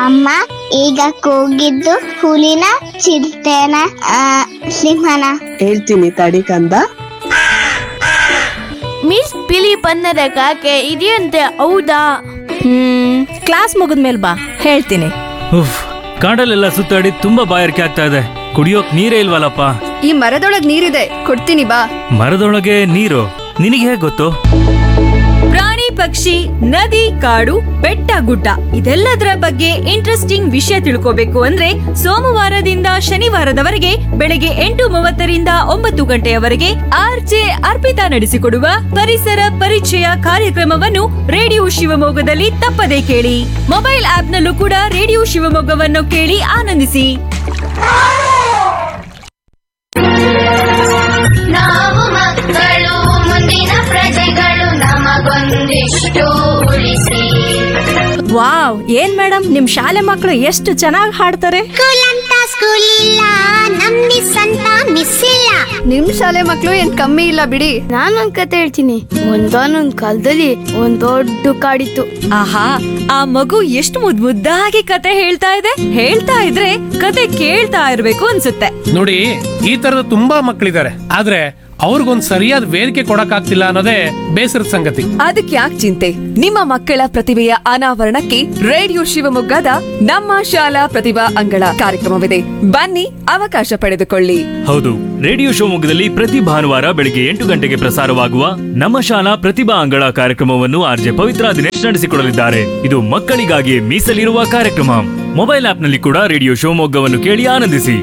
ಅಮ್ಮ ಈಗ ಕೂಗಿದ್ದು ಹುಲಿನ ಚಿರತೆನ ಆ, ಸಿಂಹನ ಹೇಳ್ತೀನಿ ತಡಿ ಕಂದ ಮಿಸ್ ಬಿಳಿ ಬಣ್ಣದ ಕಾಗೆ ಇದೆಯಂತೆ ಹೌದಾ ಹ್ಮ್ ಕ್ಲಾಸ್ ಮುಗಿದ್ಮೇಲೆ ಬಾ ಹೇಳ್ತೀನಿ ಉಫ್ ಕಾಡಲ್ಲೆಲ್ಲ ಸುತ್ತಾಡಿ ತುಂಬಾ ಬಾಯಾರಿಕೆ ಆಗ್ತಾ ಇದೆ ಕುಡಿಯೋಕ್ ನೀರೇ ಇಲ್ವಲ್ಲಪ್ಪ ಈ ಮರದೊಳಗ್ ನೀರಿದೆ ಕೊಡ್ತೀನಿ ಬಾ ಮರದೊಳಗೆ ನೀರು ನಿನಗೆ ಹೇಗೆ ಗೊತ್ತು ಪ್ರಾಣಿ ಪಕ್ಷಿ ನದಿ ಕಾಡು ಬೆಟ್ಟ ಗುಡ್ಡ ಇದೆಲ್ಲದರ ಬಗ್ಗೆ ಇಂಟ್ರೆಸ್ಟಿಂಗ್ ವಿಷಯ ತಿಳ್ಕೋಬೇಕು ಅಂದ್ರೆ ಸೋಮವಾರದಿಂದ ಶನಿವಾರದವರೆಗೆ ಬೆಳಗ್ಗೆ ಎಂಟು ಮೂವತ್ತರಿಂದ ಒಂಬತ್ತು ಗಂಟೆಯವರೆಗೆ ಆರ್ಜೆ ಅರ್ಪಿತಾ ನಡೆಸಿಕೊಡುವ ಪರಿಸರ ಪರಿಚಯ ಕಾರ್ಯಕ್ರಮವನ್ನು ರೇಡಿಯೋ ಶಿವಮೊಗ್ಗದಲ್ಲಿ ತಪ್ಪದೇ ಕೇಳಿ ಮೊಬೈಲ್ ಆಪ್ನಲ್ಲೂ ಕೂಡ ರೇಡಿಯೋ ಶಿವಮೊಗ್ಗವನ್ನು ಕೇಳಿ ಆನಂದಿಸಿ ನಾವು ಮಕ್ಕಳು ಮುಂದಿನ ಪ್ರಜೆಗಳು ನಮಗೊಂದಿಷ್ಟು ಉಳಿಸಿ ವಾವ್ ಏನ್ ಮೇಡಮ್ ನಿಮ್ ಶಾಲೆ ಮಕ್ಕಳು ಎಷ್ಟು ಚೆನ್ನಾಗಿ ಹಾಡ್ತಾರೆ ಸ್ಕೂಲ್ ಅಂತ ಸ್ಕೂಲ್ ಇಲ್ಲ ನಮ್ ಮಿಸ್ ಅಂತ ಮಿಸ್ ಇಲ್ಲ ನಿಮ್ ಶಾಲೆ ಮಕ್ಳು ಏನ್ ಕಮ್ಮಿ ಇಲ್ಲ ಬಿಡಿ ನಾನೊಂದ್ ಕತೆ ಹೇಳ್ತೀನಿ ಒಂದಾನೊಂದ್ ಕಾಲದಲ್ಲಿ ಒಂದ್ ದೊಡ್ಡ ಕಾಡಿತ್ತು ಆಹಾ ಆ ಮಗು ಎಷ್ಟು ಮುದ್ ಮುದ್ದಾಗಿ ಕತೆ ಹೇಳ್ತಾ ಇದೆ ಹೇಳ್ತಾ ಇದ್ರೆ ಕತೆ ಕೇಳ್ತಾ ಇರ್ಬೇಕು ಅನ್ಸುತ್ತೆ ನೋಡಿ ಈ ತರದ ತುಂಬಾ ಮಕ್ಕಳಿದ್ದಾರೆ ಆದ್ರೆ ಅವ್ರಿಗೊಂದ್ ಸರಿಯಾದ ವೇದಿಕೆ ಕೊಡಕ್ಕಾಗ್ತಿಲ್ಲ ಅನ್ನೋದೇ ಬೇಸರದ ಸಂಗತಿ ಅದಕ್ಕೆ ಯಾಕೆ ಚಿಂತೆ ನಿಮ್ಮ ಮಕ್ಕಳ ಪ್ರತಿಭೆಯ ಅನಾವರಣಕ್ಕೆ ರೇಡಿಯೋ ಶಿವಮೊಗ್ಗದ ನಮ್ಮ ಶಾಲಾ ಪ್ರತಿಭಾ ಅಂಗಳ ಕಾರ್ಯಕ್ರಮವಿದೆ ಬನ್ನಿ ಅವಕಾಶ ಪಡೆದುಕೊಳ್ಳಿ ಹೌದು ರೇಡಿಯೋ ಶಿವಮೊಗ್ಗದಲ್ಲಿ ಪ್ರತಿ ಭಾನುವಾರ ಬೆಳಿಗ್ಗೆ ಎಂಟು ಗಂಟೆಗೆ ಪ್ರಸಾರವಾಗುವ ನಮ್ಮ ಶಾಲಾ ಪ್ರತಿಭಾ ಅಂಗಳ ಕಾರ್ಯಕ್ರಮವನ್ನು ಆರ್ಜೆ ಪವಿತ್ರ ದಿನೇಶ್ ನಡೆಸಿಕೊಡಲಿದ್ದಾರೆ ಇದು ಮಕ್ಕಳಿಗಾಗಿ ಮೀಸಲಿರುವ ಕಾರ್ಯಕ್ರಮ ಮೊಬೈಲ್ ಆಪ್ನಲ್ಲಿ ಕೂಡ ರೇಡಿಯೋ ಶಿವಮೊಗ್ಗವನ್ನು ಕೇಳಿ ಆನಂದಿಸಿ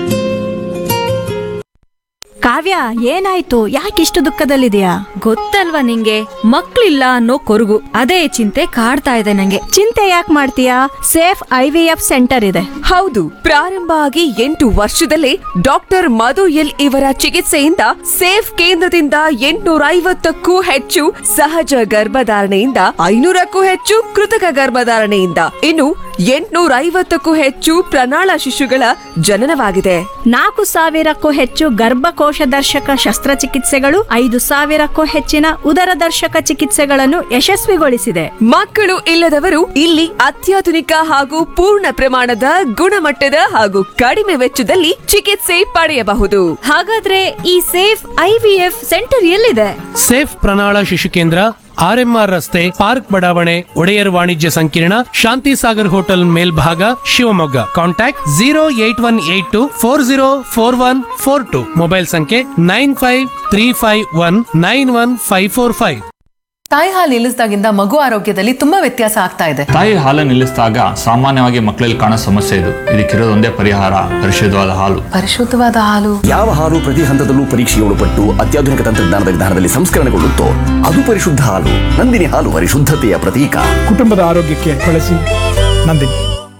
ಕಾವ್ಯ ಏನಾಯ್ತು ಯಾಕಿಷ್ಟು ದುಃಖದಲ್ಲಿದೆಯಾ ಗೊತ್ತಲ್ವಾ ನಿಂಗೆ ಮಕ್ಳಿಲ್ಲ ಅನ್ನೋ ಕೊರಗು ಅದೇ ಚಿಂತೆ ಕಾಡ್ತಾ ಇದೆ ನಂಗೆ ಚಿಂತೆ ಯಾಕೆ ಮಾಡ್ತೀಯಾ safe I V F centre ಇದೆ ಹೌದು ಪ್ರಾರಂಭ ಆಗಿ ಎಂಟು ವರ್ಷದಲ್ಲೇ ಡಾಕ್ಟರ್ ಮಧು ಎಲ್ ಇವರ ಚಿಕಿತ್ಸೆಯಿಂದ ಸೇಫ್ ಕೇಂದ್ರದಿಂದ ಎಂಟುನೂರ ಐವತ್ತಕ್ಕೂ ಹೆಚ್ಚು ಸಹಜ ಗರ್ಭಧಾರಣೆಯಿಂದ ಐನೂರಕ್ಕೂ ಹೆಚ್ಚು ಕೃತಕ ಗರ್ಭಧಾರಣೆಯಿಂದ ಇನ್ನು ಎಂಟುನೂರ ಐವತ್ತಕ್ಕೂ ಹೆಚ್ಚು ಪ್ರಣಾಳ ಶಿಶುಗಳ ಜನನವಾಗಿದೆ ನಾಲ್ಕು ಸಾವಿರಕ್ಕೂ ಹೆಚ್ಚು ಗರ್ಭಕೋಶ ದರ್ಶಕ ಶಸ್ತ್ರಚಿಕಿತ್ಸೆಗಳು ಐದು ಸಾವಿರಕ್ಕೂ ಹೆಚ್ಚಿನ ಉದರ ದರ್ಶಕ ಚಿಕಿತ್ಸೆಗಳನ್ನು ಯಶಸ್ವಿಗೊಳಿಸಿದೆ ಮಕ್ಕಳು ಇಲ್ಲದವರು ಇಲ್ಲಿ ಅತ್ಯಾಧುನಿಕ ಹಾಗೂ ಪೂರ್ಣ ಪ್ರಮಾಣದ ಗುಣಮಟ್ಟದ ಹಾಗೂ ಕಡಿಮೆ ವೆಚ್ಚದಲ್ಲಿ ಚಿಕಿತ್ಸೆ ಪಡೆಯಬಹುದು ಹಾಗಾದ್ರೆ ಈ ಸೇಫ್ ಐವಿಎಫ್ ಸೆಂಟರ್ ಎಲ್ಲಿದೆ ಸೇಫ್ ಪ್ರಣಾಳ ಶಿಶು ಕೇಂದ್ರ ಆರ್ಎಂಆರ್ ರಸ್ತೆ ಪಾರ್ಕ್ ಬಡಾವಣೆ ಒಡೆಯರ್ ವಾಣಿಜ್ಯ ಸಂಕೀರ್ಣ ಶಾಂತಿ ಸಾಗರ್ ಹೋಟೆಲ್ ಮೇಲ್ಭಾಗ Shivamogga contact zero eight one eight two four zero four one four two mobile ಸಂಖ್ಯೆ nine five three five one nine one five four five ತಾಯಿ ಹಾಲು ನಿಲ್ಲಿಸಿದಾಗಿಂದ ಮಗು ಆರೋಗ್ಯದಲ್ಲಿ ತುಂಬಾ ವ್ಯತ್ಯಾಸ ಆಗ್ತಾ ಇದೆ ತಾಯಿ ಹಾಲು ನಿಲ್ಲಿಸಿದಾಗ ಸಾಮಾನ್ಯವಾಗಿ ಮಕ್ಕಳಲ್ಲಿ ಕಾಣೋ ಸಮಸ್ಯೆ ಇದು ಇದಕ್ಕಿರೋದೊಂದೇ ಪರಿಹಾರ ಪರಿಶುದ್ಧವಾದ ಹಾಲು ಪರಿಶುದ್ಧವಾದ ಹಾಲು ಯಾವ ಹಾಲು ಪ್ರತಿ ಹಂತದಲ್ಲೂ ಪರೀಕ್ಷೆಗೆ ಒಳಪಟ್ಟು ಅತ್ಯಾಧುನಿಕ ತಂತ್ರಜ್ಞಾನದ ವಿಧಾನದಲ್ಲಿ ಸಂಸ್ಕರಣೆಗೊಳ್ಳುತ್ತೋ ಅದು ಪರಿಶುದ್ಧ ಹಾಲು ನಂದಿನಿ ಹಾಲು ಪರಿಶುದ್ಧತೆಯ ಪ್ರತೀಕ ಕುಟುಂಬದ ಆರೋಗ್ಯಕ್ಕೆ ಬಳಸಿ ನಂದಿನಿ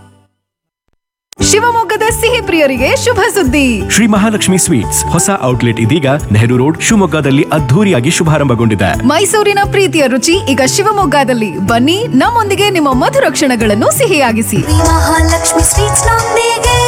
ಶಿವಮೊಗ್ಗದ ಸಿಹಿ ಪ್ರಿಯರಿಗೆ ಶುಭ ಸುದ್ದಿ ಶ್ರೀ ಮಹಾಲಕ್ಷ್ಮಿ ಸ್ವೀಟ್ಸ್ ಹೊಸ ಔಟ್ಲೆಟ್ ಇದೀಗ ನೆಹರು ರೋಡ್ ಶಿವಮೊಗ್ಗದಲ್ಲಿ ಅದ್ಧೂರಿಯಾಗಿ ಶುಭಾರಂಭಗೊಂಡಿದೆ ಮೈಸೂರಿನ ಪ್ರೀತಿಯ ರುಚಿ ಈಗ ಶಿವಮೊಗ್ಗದಲ್ಲಿ ಬನ್ನಿ ನಮ್ಮೊಂದಿಗೆ ನಿಮ್ಮ ಮಧುರ ಕ್ಷಣಗಳನ್ನು ಸಿಹಿಯಾಗಿಸಿ ಮಹಾಲಕ್ಷ್ಮಿ ಸ್ವೀಟ್ಸ್ ನೊಂದಿಗೆ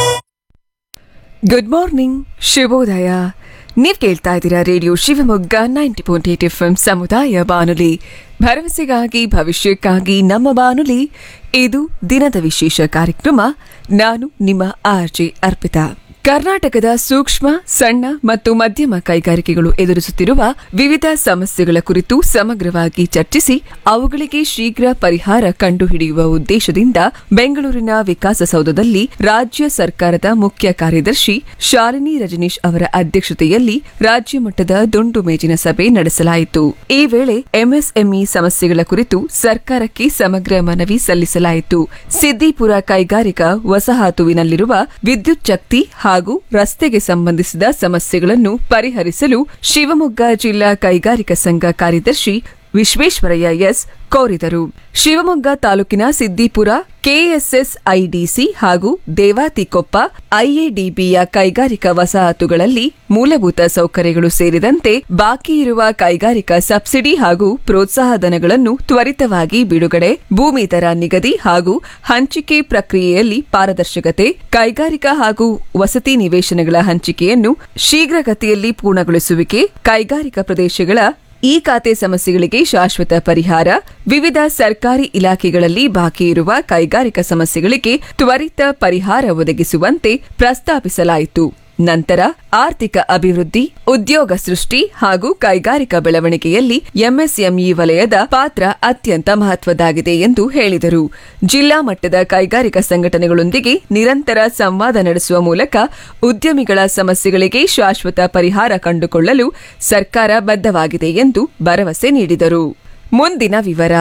ಗುಡ್ ಮಾರ್ನಿಂಗ್ ಶುಭೋದಯ ನೀವ್ ಕೇಳ್ತಾ ಇದ್ದೀರಾ radio Shivamogga ninety point eight F M ಸಮುದಾಯ ಬಾನುಲಿ ಭರವಸೆಗಾಗಿ ಭವಿಷ್ಯಕ್ಕಾಗಿ ನಮ್ಮ ಬಾನುಲಿ ಇದು ದಿನದ ವಿಶೇಷ ಕಾರ್ಯಕ್ರಮ ನಾನು ನಿಮ್ಮ ಆರ್ಜೆ ಅರ್ಪಿತಾ ಕರ್ನಾಟಕದ ಸೂಕ್ಷ್ಮ ಸಣ್ಣ ಮತ್ತು ಮಧ್ಯಮ ಕೈಗಾರಿಕೆಗಳು ಎದುರಿಸುತ್ತಿರುವ ವಿವಿಧ ಸಮಸ್ಯೆಗಳ ಕುರಿತು ಸಮಗ್ರವಾಗಿ ಚರ್ಚಿಸಿ ಅವುಗಳಿಗೆ ಶೀಘ್ರ ಪರಿಹಾರ ಕಂಡುಹಿಡಿಯುವ ಉದ್ದೇಶದಿಂದ ಬೆಂಗಳೂರಿನ ವಿಕಾಸಸೌಧದಲ್ಲಿ ರಾಜ್ಯ ಸರ್ಕಾರದ ಮುಖ್ಯ ಕಾರ್ಯದರ್ಶಿ ಶಾಲಿನಿ ರಜನೀಶ್ ಅವರ ಅಧ್ಯಕ್ಷತೆಯಲ್ಲಿ ರಾಜ್ಯ ಮಟ್ಟದ ದುಂಡು ಮೇಜಿನ ಸಭೆ ನಡೆಸಲಾಯಿತು ಈ ವೇಳೆ ಎಂಎಸ್ಎಂಇ ಸಮಸ್ಯೆಗಳ ಕುರಿತು ಸರ್ಕಾರಕ್ಕೆ ಸಮಗ್ರ ಮನವಿ ಸಲ್ಲಿಸಲಾಯಿತು ಸಿದ್ದಿಪುರ ಕೈಗಾರಿಕಾ ವಸಾಹತುವಿನಲ್ಲಿರುವ ವಿದ್ಯುತ್ ಶಕ್ತಿ ಹಾಗೂ ರಸ್ತೆಗೆ ಸಂಬಂಧಿಸಿದ ಸಮಸ್ಯೆಗಳನ್ನು ಪರಿಹರಿಸಲು ಶಿವಮೊಗ್ಗ ಜಿಲ್ಲಾ ಕೈಗಾರಿಕಾ ಸಂಘ ಕಾರ್ಯದರ್ಶಿ ವಿಶ್ವೇಶ್ವರಯ್ಯ ಎಸ್ ಕೋರಿದರು ಶಿವಮೊಗ್ಗ ತಾಲೂಕಿನ ಸಿದ್ದಿಪುರ ಕೆಎಸ್ಎಸ್ಐಡಿಸಿ ಹಾಗೂ ದೇವಾತಿಕೊಪ್ಪ ಐಎಡಿಬಿಯ ಕೈಗಾರಿಕಾ ವಸಾಹತುಗಳಲ್ಲಿ ಮೂಲಭೂತ ಸೌಕರ್ಯಗಳು ಸೇರಿದಂತೆ ಬಾಕಿ ಇರುವ ಕೈಗಾರಿಕಾ ಸಬ್ಸಿಡಿ ಹಾಗೂ ಪ್ರೋತ್ಸಾಹಧನಗಳನ್ನು ತ್ವರಿತವಾಗಿ ಬಿಡುಗಡೆ ಭೂಮಿ ದರ ನಿಗದಿ ಹಾಗೂ ಹಂಚಿಕೆ ಪ್ರಕ್ರಿಯೆಯಲ್ಲಿ ಪಾರದರ್ಶಕತೆ ಕೈಗಾರಿಕಾ ಹಾಗೂ ವಸತಿ ನಿವೇಶನಗಳ ಹಂಚಿಕೆಯನ್ನು ಶೀಘ್ರಗತಿಯಲ್ಲಿ ಪೂರ್ಣಗೊಳಿಸುವಿಕೆ ಕೈಗಾರಿಕಾ ಪ್ರದೇಶಗಳ ಈ ಖಾತೆ ಸಮಸ್ಯೆಗಳಿಗೆ ಶಾಶ್ವತ ಪರಿಹಾರ ವಿವಿಧ ಸರ್ಕಾರಿ ಇಲಾಖೆಗಳಲ್ಲಿ ಬಾಕಿ ಇರುವ ಕೈಗಾರಿಕಾ ಸಮಸ್ಯೆಗಳಿಗೆ ತ್ವರಿತ ಪರಿಹಾರ ಒದಗಿಸುವಂತೆ ಪ್ರಸ್ತಾಪಿಸಲಾಯಿತು ನಂತರ ಆರ್ಥಿಕ ಅಭಿವೃದ್ಧಿ ಉದ್ಯೋಗ ಸೃಷ್ಟಿ ಹಾಗೂ ಕೈಗಾರಿಕಾ ಬೆಳವಣಿಗೆಯಲ್ಲಿ ಎಂಎಸ್ಎಂಇ ವಲಯದ ಪಾತ್ರ ಅತ್ಯಂತ ಮಹತ್ವದಾಗಿದೆ ಎಂದು ಹೇಳಿದರು ಜಿಲ್ಲಾ ಮಟ್ಟದ ಕೈಗಾರಿಕಾ ಸಂಘಟನೆಗಳೊಂದಿಗೆ ನಿರಂತರ ಸಂವಾದ ನಡೆಸುವ ಮೂಲಕ ಉದ್ಯಮಿಗಳ ಸಮಸ್ಯೆಗಳಿಗೆ ಶಾಶ್ವತ ಪರಿಹಾರ ಕಂಡುಕೊಳ್ಳಲು ಸರ್ಕಾರ ಬದ್ಧವಾಗಿದೆ ಎಂದು ಭರವಸೆ ನೀಡಿದರು ಮುಂದಿನ ವಿವರ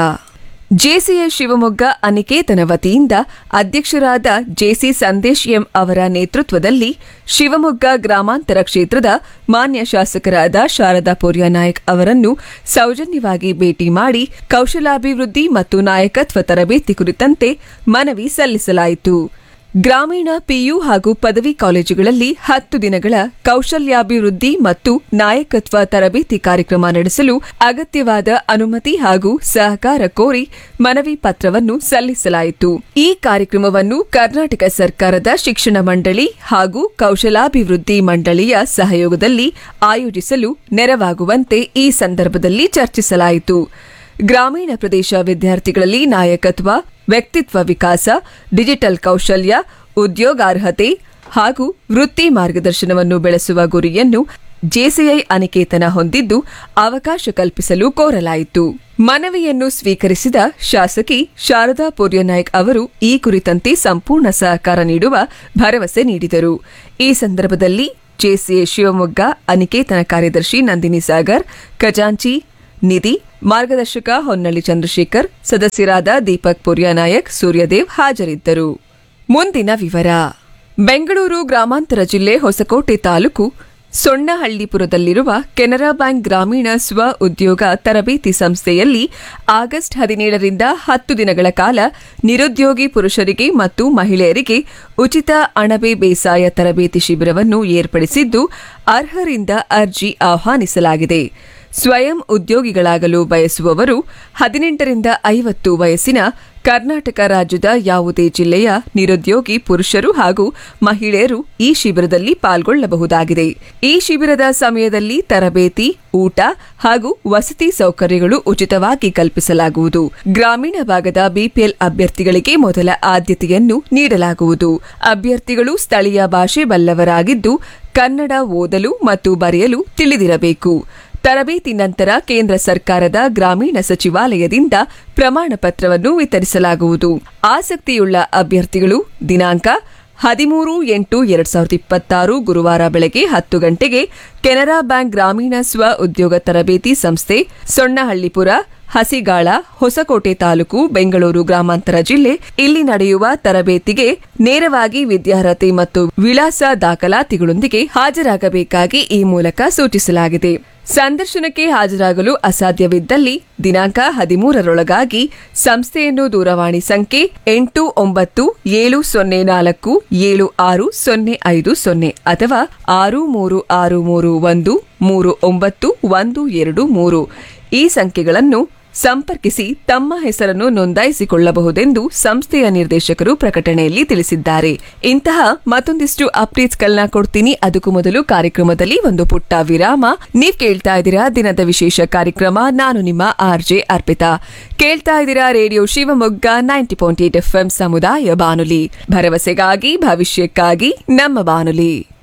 ಜೆಸಿಎ ಶಿವಮೊಗ್ಗ ಅನಿಕೇತನ ವತಿಯಿಂದ ಅಧ್ಯಕ್ಷರಾದ ಜೆಸಿ ಸಂದೇಶ್ ಎಂ ಅವರ ನೇತೃತ್ವದಲ್ಲಿ ಶಿವಮೊಗ್ಗ ಗ್ರಾಮಾಂತರ ಕ್ಷೇತ್ರದ ಮಾನ್ಯ ಶಾಸಕರಾದ ಶಾರದಾ ಪೂರ್ಯ ನಾಯಕ್ ಅವರನ್ನು ಸೌಜನ್ಯವಾಗಿ ಭೇಟಿ ಮಾಡಿ ಕೌಶಲಾಭಿವೃದ್ಧಿ ಮತ್ತು ನಾಯಕತ್ವ ತರಬೇತಿ ಕುರಿತಂತೆ ಮನವಿ ಸಲ್ಲಿಸಲಾಯಿತು ಗ್ರಾಮೀಣ ಪಿಯು ಹಾಗೂ ಪದವಿ ಕಾಲೇಜುಗಳಲ್ಲಿ ಹತ್ತು ದಿನಗಳ ಕೌಶಲ್ಯಾಭಿವೃದ್ಧಿ ಮತ್ತು ನಾಯಕತ್ವ ತರಬೇತಿ ಕಾರ್ಯಕ್ರಮ ನಡೆಸಲು ಅಗತ್ಯವಾದ ಅನುಮತಿ ಹಾಗೂ ಸಹಕಾರ ಕೋರಿ ಮನವಿ ಪತ್ರವನ್ನು ಸಲ್ಲಿಸಲಾಯಿತು ಈ ಕಾರ್ಯಕ್ರಮವನ್ನು ಕರ್ನಾಟಕ ಸರ್ಕಾರದ ಶಿಕ್ಷಣ ಮಂಡಳಿ ಹಾಗೂ ಕೌಶಲಾಭಿವೃದ್ಧಿ ಮಂಡಳಿಯ ಸಹಯೋಗದಲ್ಲಿ ಆಯೋಜಿಸಲು ನೆರವಾಗುವಂತೆ ಈ ಸಂದರ್ಭದಲ್ಲಿ ಚರ್ಚಿಸಲಾಯಿತು ಗ್ರಾಮೀಣ ಪ್ರದೇಶ ವಿದ್ಯಾರ್ಥಿಗಳಲ್ಲಿ ನಾಯಕತ್ವ ವ್ಯಕ್ತಿತ್ವ ವಿಕಾಸ ಡಿಜಿಟಲ್ ಕೌಶಲ್ಯ ಉದ್ಯೋಗಾರ್ಹತೆ ಹಾಗೂ ವೃತ್ತಿ ಮಾರ್ಗದರ್ಶನವನ್ನು ಬೆಳೆಸುವ ಗುರಿಯನ್ನು ಜೆಸಿಐ ಅನಿಕೇತನ ಹೊಂದಿದ್ದು ಅವಕಾಶ ಕಲ್ಪಿಸಲು ಕೋರಲಾಯಿತು ಮನವಿಯನ್ನು ಸ್ವೀಕರಿಸಿದ ಶಾಸಕಿ ಶಾರದಾ ಪೂರ್ಯನಾಯ್ಕ್ ಅವರು ಈ ಕುರಿತಂತೆ ಸಂಪೂರ್ಣ ಸಹಕಾರ ನೀಡುವ ಭರವಸೆ ನೀಡಿದರು ಈ ಸಂದರ್ಭದಲ್ಲಿ ಜೆಸಿಎ ಶಿವಮೊಗ್ಗ ಅನಿಕೇತನ ಕಾರ್ಯದರ್ಶಿ ನಂದಿನಿ ಸಾಗರ್ ಖಜಾಂಚಿ ನಿಧಿ ಮಾರ್ಗದರ್ಶಕ ಹೊನ್ನಳ್ಳಿ ಚಂದ್ರಶೇಖರ್ ಸದಸ್ಯರಾದ ದೀಪಕ್ ಪುರ್ಯಾನಾಯಕ್ ಸೂರ್ಯದೇವ್ ಹಾಜರಿದ್ದರು ಮುಂದಿನ ವಿವರ ಬೆಂಗಳೂರು ಗ್ರಾಮಾಂತರ ಜಿಲ್ಲೆ ಹೊಸಕೋಟೆ ತಾಲೂಕು ಸೊಣ್ಣಹಳ್ಳಿಪುರದಲ್ಲಿರುವ ಕೆನರಾ ಬ್ಯಾಂಕ್ ಗ್ರಾಮೀಣ ಸ್ವ ಉದ್ಯೋಗ ತರಬೇತಿ ಸಂಸ್ಥೆಯಲ್ಲಿ ಆಗಸ್ಟ್ ಹದಿನೇಳರಿಂದ ಹತ್ತು ದಿನಗಳ ಕಾಲ ನಿರುದ್ಯೋಗಿ ಪುರುಷರಿಗೆ ಮತ್ತು ಮಹಿಳೆಯರಿಗೆ ಉಚಿತ ಅಣಬೆ ಬೇಸಾಯ ತರಬೇತಿ ಶಿಬಿರವನ್ನು ಏರ್ಪಡಿಸಿದ್ದು ಅರ್ಹರಿಂದ ಅರ್ಜಿ ಆಹ್ವಾನಿಸಲಾಗಿದೆ ಸ್ವಯಂ ಉದ್ಯೋಗಿಗಳಾಗಲು ಬಯಸುವವರು ಹದಿನೆಂಟರಿಂದ ಐವತ್ತು ವಯಸ್ಸಿನ ಕರ್ನಾಟಕ ರಾಜ್ಯದ ಯಾವುದೇ ಜಿಲ್ಲೆಯ ನಿರುದ್ಯೋಗಿ ಪುರುಷರು ಹಾಗೂ ಮಹಿಳೆಯರು ಈ ಶಿಬಿರದಲ್ಲಿ ಪಾಲ್ಗೊಳ್ಳಬಹುದಾಗಿದೆ ಈ ಶಿಬಿರದ ಸಮಯದಲ್ಲಿ ತರಬೇತಿ ಊಟ ಹಾಗೂ ವಸತಿ ಸೌಕರ್ಯಗಳು ಉಚಿತವಾಗಿ ಕಲ್ಪಿಸಲಾಗುವುದು ಗ್ರಾಮೀಣ ಭಾಗದ ಬಿಪಿಎಲ್ ಅಭ್ಯರ್ಥಿಗಳಿಗೆ ಮೊದಲ ಆದ್ಯತೆಯನ್ನು ನೀಡಲಾಗುವುದು ಅಭ್ಯರ್ಥಿಗಳು ಸ್ಥಳೀಯ ಭಾಷೆ ಬಲ್ಲವರಾಗಿದ್ದು ಕನ್ನಡ ಓದಲು ಮತ್ತು ಬರೆಯಲು ತಿಳಿದಿರಬೇಕು ತರಬೇತಿ ನಂತರ ಕೇಂದ್ರ ಸರ್ಕಾರದ ಗ್ರಾಮೀಣ ಸಚಿವಾಲಯದಿಂದ ಪ್ರಮಾಣ ಪತ್ರವನ್ನು ವಿತರಿಸಲಾಗುವುದು ಆಸಕ್ತಿಯುಳ್ಳ ಅಭ್ಯರ್ಥಿಗಳು ದಿನಾಂಕ ಹದಿಮೂರು ಎಂಟು ಎರಡ್ ಸಾವಿರದ ಇಪ್ಪತ್ತಾರು ಗುರುವಾರ ಬೆಳಗ್ಗೆ ಹತ್ತು ಗಂಟೆಗೆ ಕೆನರಾ ಬ್ಯಾಂಕ್ ಗ್ರಾಮೀಣ ಸ್ವ ಉದ್ಯೋಗ ತರಬೇತಿ ಸಂಸ್ಥೆ ಸೊಣ್ಣಹಳ್ಳಿಪುರ ಹಸಿಗಾಳ ಹೊಸಕೋಟೆ ತಾಲೂಕು ಬೆಂಗಳೂರು ಗ್ರಾಮಾಂತರ ಜಿಲ್ಲೆ ಇಲ್ಲಿ ನಡೆಯುವ ತರಬೇತಿಗೆ ನೇರವಾಗಿ ವಿದ್ಯಾರ್ಹತೆ ಮತ್ತು ವಿಳಾಸ ದಾಖಲಾತಿಗಳೊಂದಿಗೆ ಹಾಜರಾಗಬೇಕಾಗಿ ಈ ಮೂಲಕ ಸೂಚಿಸಲಾಗಿದೆ ಸಂದರ್ಶನಕ್ಕೆ ಹಾಜರಾಗಲು ಅಸಾಧ್ಯವಿದ್ದಲ್ಲಿ ದಿನಾಂಕ ಹದಿಮೂರರೊಳಗಾಗಿ ಸಂಸ್ಥೆಯನ್ನು ದೂರವಾಣಿ ಸಂಖ್ಯೆ ಎಂಟು ಒಂಬತ್ತು ಏಳು ಸೊನ್ನೆ ನಾಲ್ಕು ಏಳು ಆರು ಸೊನ್ನೆ ಐದು ಸೊನ್ನೆ ಅಥವಾ ಆರು ಮೂರು ಆರು ಮೂರು ಒಂದು ಮೂರು ಒಂಬತ್ತು ಒಂದು ಎರಡು ಮೂರು ಈ ಸಂಖ್ಯೆಗಳನ್ನು ಸಂಪರ್ಕಿಸಿ ತಮ್ಮ ಹೆಸರನ್ನು ನೋಂದಾಯಿಸಿಕೊಳ್ಳಬಹುದೆಂದು ಸಂಸ್ಥೆಯ ನಿರ್ದೇಶಕರು ಪ್ರಕಟಣೆಯಲ್ಲಿ ತಿಳಿಸಿದ್ದಾರೆ ಇಂತಹ ಮತ್ತೊಂದಿಷ್ಟು ಅಪ್ಡೇಟ್ಸ್ಗಳನ್ನ ಕೊಡ್ತೀನಿ ಅದಕ್ಕೂ ಮೊದಲು ಕಾರ್ಯಕ್ರಮದಲ್ಲಿ ಒಂದು ಪುಟ್ಟ ವಿರಾಮ ನೀವ್ ಕೇಳ್ತಾ ಇದ್ದೀರಾ ದಿನದ ವಿಶೇಷ ಕಾರ್ಯಕ್ರಮ ನಾನು ನಿಮ್ಮ ಆರ್ಜೆ ಅರ್ಪಿತಾ ಕೇಳ್ತಾ ಇದ್ದೀರಾ radio Shivamogga ninety point eight F ಸಮುದಾಯ ಬಾನುಲಿ ಭರವಸೆಗಾಗಿ ಭವಿಷ್ಯಕ್ಕಾಗಿ ನಮ್ಮ ಬಾನುಲಿ